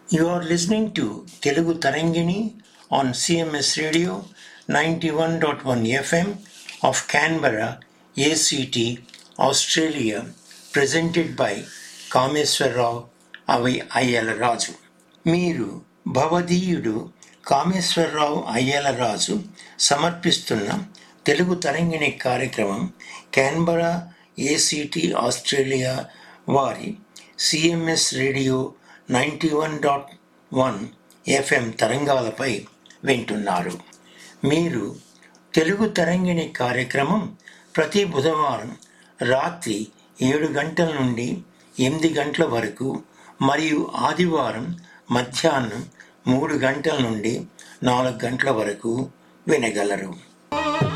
You are listening to Telugu Tarangini on CMS Radio 91.1 FM of Canberra, ACT, Australia, presented by Kameswara Rao అవి అయ్యల రాజు మీరు భవదీయుడు కామేశ్వరరావు అయ్యల రాజు సమర్పిస్తున్న తెలుగు తరంగిణి కార్యక్రమం Canberra ACT Australia వారి CMS radio ninety one dot one FM తరంగాలపై వింటున్నారు మీరు తెలుగు తరంగిణి కార్యక్రమం ప్రతి బుధవారం రాత్రి ఏడు గంటల నుండి ఎనిమిది గంటల వరకు మరియు ఆదివారం మధ్యాహ్నం మూడు గంటల నుండి నాలుగు గంటల వరకు వినగలరు